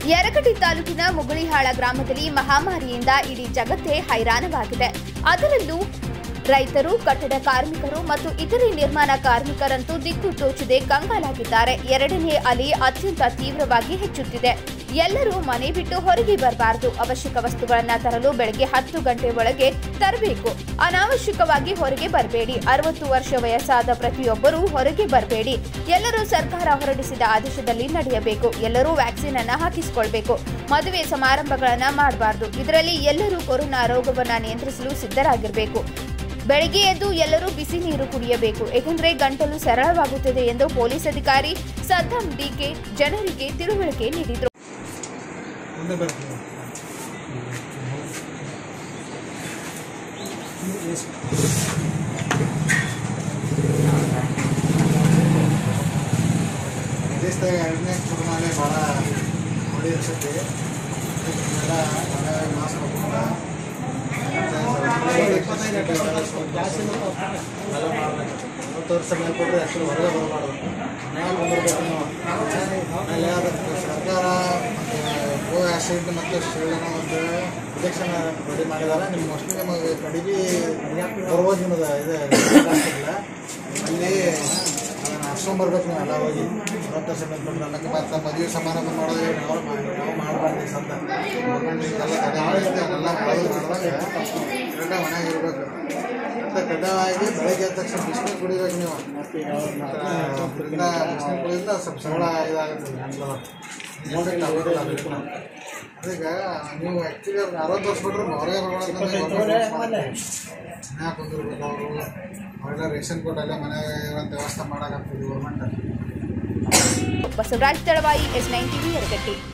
ಯರಗಡಿ ತಾಲೂಕಿನ ಮುಗುಳಿಹಾಳ ಗ್ರಾಮದಲ್ಲಿ ಮಹಾಮಾರಿಯಿಂದ ಇಡೀ ಜಗತ್ತೇ ಹೈರಾಣವಾಗಿದೆ ಅದರಲ್ಲೂ ರೈತರು ಕಟ್ಟಡ ಕಾರ್ಮಿಕರು ಮತ್ತು ಇತರೆ ನಿರ್ಮಾಣ ಕಾರ್ಮಿಕರಂತೂ ದಿಕ್ಕು ತೋಚದೆ ಕಂಗಾಲಾಗಿದ್ದಾರೆ ಎರಡನೇ ಅಲೆ ಅತ್ಯಂತ ತೀವ್ರವಾಗಿ ಹೆಚ್ಚುತ್ತಿದೆ ಎಲ್ಲರೂ ಮನೆ ಬಿಟ್ಟು ಹೊರಗೆ ಬರಬಾರದು ಅವಶ್ಯಕ ವಸ್ತುಗಳನ್ನ ತರಲು ಬೆಳಗ್ಗೆ ಹತ್ತು ಗಂಟೆ ಒಳಗೆ ತರಬೇಕು ಅನಾವಶ್ಯಕವಾಗಿ ಹೊರಗೆ ಬರಬೇಡಿ ಅರವತ್ತು ವರ್ಷ ವಯಸ್ಸಾದ ಪ್ರತಿಯೊಬ್ಬರೂ ಹೊರಗೆ ಬರಬೇಡಿ ಎಲ್ಲರೂ ಸರ್ಕಾರ ಹೊರಡಿಸಿದ ಆದೇಶದಲ್ಲಿ ನಡೆಯಬೇಕು ಎಲ್ಲರೂ ವ್ಯಾಕ್ಸಿನ್ ಅನ್ನ ಹಾಕಿಸಿಕೊಳ್ಬೇಕು ಮದುವೆ ಸಮಾರಂಭಗಳನ್ನ ಮಾಡಬಾರದು ಇದರಲ್ಲಿ ಎಲ್ಲರೂ ಕೊರೋನಾ ರೋಗವನ್ನ ನಿಯಂತ್ರಿಸಲು ಸಿದ್ಧರಾಗಿರಬೇಕು ಬೆಳಗ್ಗೆ ಎದ್ದು ಎಲ್ಲರೂ ಬಿಸಿ ನೀರು ಕುಡಿಯಬೇಕು ಏಕೆಂದರೆ ಗಂಟಲು ಸರಳವಾಗುತ್ತದೆ ಎಂದು ಪೊಲೀಸ್ ಅಧಿಕಾರಿ ಸದ್ದಾಂ ಡಿಕೆ ಜನರಿಗೆ ತಿಳುವಳಿಕೆ ನೀಡಿದರು ಮುಂದೆ ಬರ್ತೀನಿ ದೇಶದಾಗ ಎರಡನೇ ಕೊರೋನಾನೇ ಭಾಳ ಹೊಡಿ ಅನ್ಸುತ್ತೆ ಎಲ್ಲ ಮನೆಯಾಗ ಮಾಸ್ಕ್ ಹಾಕೊಂಡ ಮೂವತ್ತು ವರ್ಷ ಮೇಲೆ ಕೊಟ್ಟರೆ ಅಷ್ಟು ಹೊರಗೆ ಬರಬಾರ್ದು ಮನ್ಯಾಗ ಬಂದಿರ್ಬೇಕು ನಾವು ಆಮೇಲೆ ಅದಕ್ಕೆ ಸರ್ಕಾರ ಮತ್ತು ಕೋವ್ಯಾಕ್ಸಿನ್ ಮತ್ತು ಶೀಲ್ಡನ ಮತ್ತು ಇಂಜೆಕ್ಷನ್ ರೆಡಿ ಮಾಡಿದ್ದಾರೆ ನಿಮ್ಮ ಮೋಸ್ಟ್ಲಿ ನಿಮಗೆ ಕಡಿಮೆ ಬರ್ಬೋದು ನಿಮ್ಮದು ಇದು ಆಗ್ತಿಲ್ಲ ಅಲ್ಲಿ ಅದನ್ನು ಹರ್ಸ್ಕೊಂಬರ್ಬೇಕು ನೀವು ಎಲ್ಲ ಹೋಗಿ ಅರವತ್ತು ವರ್ಷ ಮೇಲ್ಪಟ್ಟರೆ ಅನ್ನಕ್ಕೆ ಮತ್ತು ಮದುವೆ ಸಮಾರಂಭ ಮಾಡೋದು ನಾವು ಮಾಡಿ- ನಾವು ಮಾಡಬಾರ್ದು ಸಂತ ಗೌರ್ಮೆಂಟಿಗೆಲ್ಲ ಕಡ್ಡಾಯ ಐತೆ ಅದೆಲ್ಲ ಮಾಡೋದು ಮಾಡಿದಾಗ ಎಲ್ಲ ಮನೆಯಾಗ ಇರಬೇಕು ಮತ್ತು ಕಡ್ಡಾಯವಾಗಿ ಬೆಳಗ್ಗೆ ಎದ್ದ ತಕ್ಷಣ ಬಿಸಿನೀರು ಕುಡಿಬೇಕು ನೀವು ಅದರಿಂದ ಬಿಸಿನೀರು ಕುಡಿಯೋದ್ರಿಂದ ಸ್ವಲ್ಪ ಸರಳ ಇದಾಗುತ್ತೆ ಗಂಟಲು ಎಫೆಕ್ಟ್ ಆಗೋದಿಲ್ಲ ಅದಕ್ಕೆ ಅದಕ್ಕೆ ನೀವು ಆ್ಯಕ್ಚುಲಿ ಅವ್ರಿಗೆ ಅರವತ್ತು ವರ್ಷ ಬಿಟ್ಟರೆ ಹೊರಗೆ ಬರಬಾರ್ದು ಮನ್ಯಾಗ ಕುಂದಿರ್ಬೇಕು ಅವರು ಹೊರಗಡೆ ರೇಷನ್ ಕೊಟ್ಟು ಅಲ್ಲೇ ಮನ್ಯಾಗ ಇರೋಂಥ ವ್ಯವಸ್ಥೆ ಮಾಡೋಕ್ಕಾಗ್ತದೆ government Basavaraj Talawai S nine TV Yaragatti